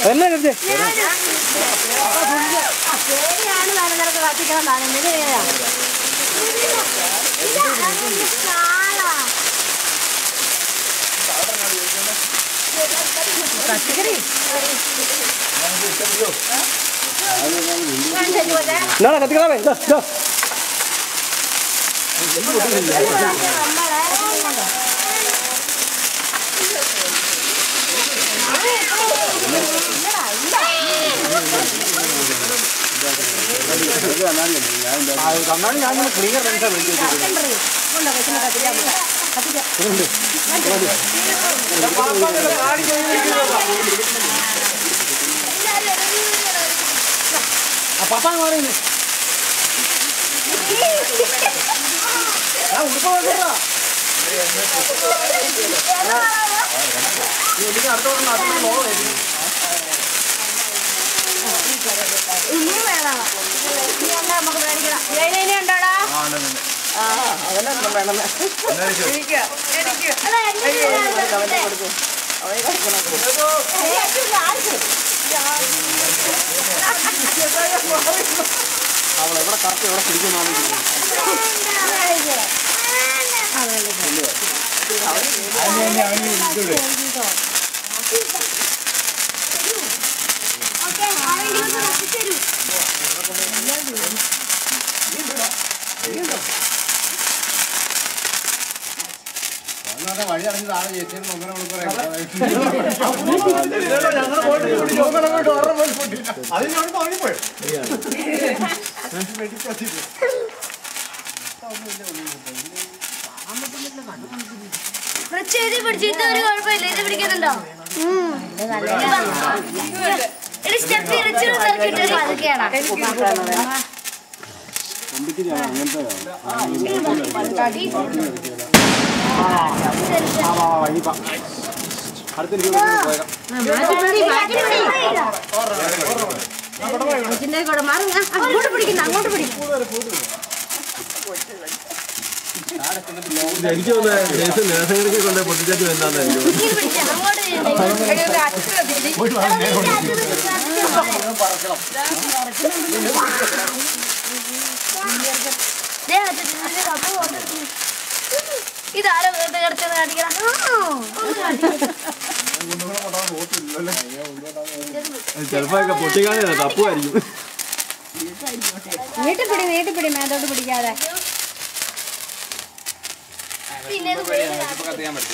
എന്നെ കഴിച്ചേ പേടിയാണ് നിനക്ക് കത്തിക്കണം തന്നെ എന്നാടാ കത്തിക്കളാമേ ഇതാ ഇതാ കണ്ണാടി ഞാൻ ക്ലീനർ മനസ്സിലാ വേണ്ടി പപ്പാ മാറി ഞാൻ ഉടുപ്പ് നോക്കട്ടാ എനിക്ക് അടുത്ത തവണ നാട്ടിൽ പോകണമായിരുന്നു ഇനിയും വേണം ഇനി എന്താ നമുക്ക് മേടിക്കണം ജയിലിനി ഇനി ഉണ്ടോടാ ആ അതന്നെ ഒന്നും വേണമെന്ന് അല്ല, എനിക്ക് വേണം. അവനെ കളിക്കണം എനിക്ക് കാണിച്ചു. അവൾ എവിടെ കറക്റ്റ് എവിടെ പിടിക്കുന്നതാണ് ഓക്കേ, ആരെങ്കിലും ഒന്ന് കത്തിത്തരൂ. വഴി അടഞ്ഞതാണ് ചേച്ചി നോക്കണ ഞങ്ങൾ പോയിട്ട് അതിനോട് തോന്നിപ്പോയി ഫ്രിഡ്ജ് എഴുതി പിടിച്ചിട്ട് ഒരു കുഴപ്പമില്ല ഇത് പിടിക്കുന്നുണ്ടോ ഇത് സ്റ്റെപ്പ് ഇറച്ചിട്ട് നിറക്കിട്ട് അതൊക്കെയാണ് അടുത്ത എനിക്ക് പോയേക്കാം അങ്ങോട്ട് പിടിക്കുന്ന അങ്ങോട്ട് പിടിക്കും എനിക്ക് തോന്നുന്നത് നേഴ്സ് നേഴ്സങ്ങൾക്ക് കൊണ്ട് പൊട്ടിച്ചു എന്താന്ന് എനിക്ക് തോന്നുന്നു. നീ പിടിച്ച അങ്ങോട്ട് ഇതാരോ വീട്ടിൽ കിടച്ചത് കാണിക്കണം ചിലപ്പോ ഒക്കെ പൊട്ടിക്കാതെ തപ്പുമായിരിക്കും വീട്ടിൽ പിടി വീട്ടിൽ പിടി മേത്തോട്ട് പിടിക്കാതെ പിന്നെ ഇത് കത്തിയാൻ പറ്റും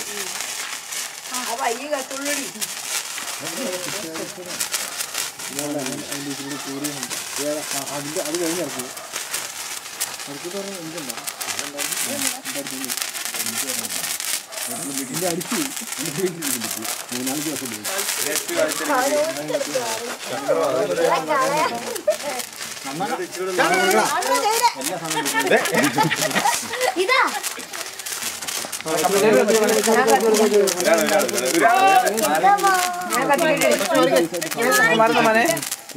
അതിന്റെ അത് കഴിഞ്ഞ് ഇറക്കി ഇതിന്റെ അടിച്ചു മൂന്നാല് ദിവസം പോയി ഇതാ മറന്ന മനെ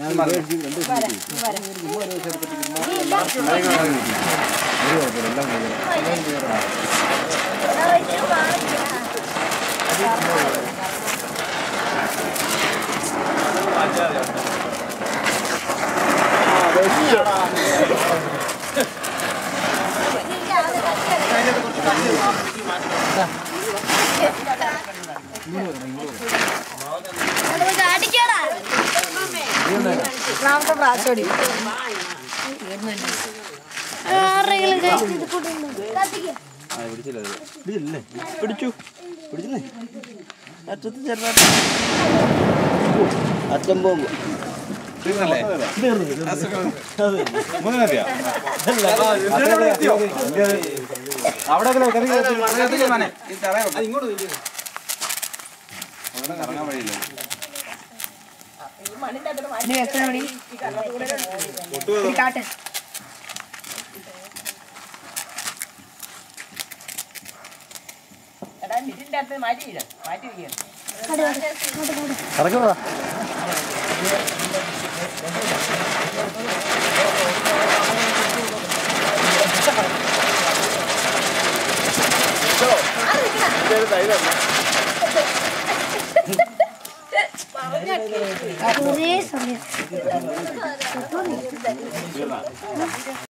അടിക്കടാ രണ്ടാമത്തെ പ്രാവശ്യം ആരെങ്കിലും കഴിച്ചിട്ട് കൂട്ടുന്നു കത്തിക്ക് പിടിച്ചില്ലേ പിടിച്ചു പിടിച്ചില്ലേ അറ്റത്ത് ചെറുതായിട്ട് അറ്റം പോകുമ്പോ അവിടെ ഇങ്ങോട്ട് അവിടെ കറങ്ങാൻ വഴിയില്ല ഇനി എത്ര മണി കാട്ടെ ഇറക്കണോ ഒരേ സമയം തീർന്നാ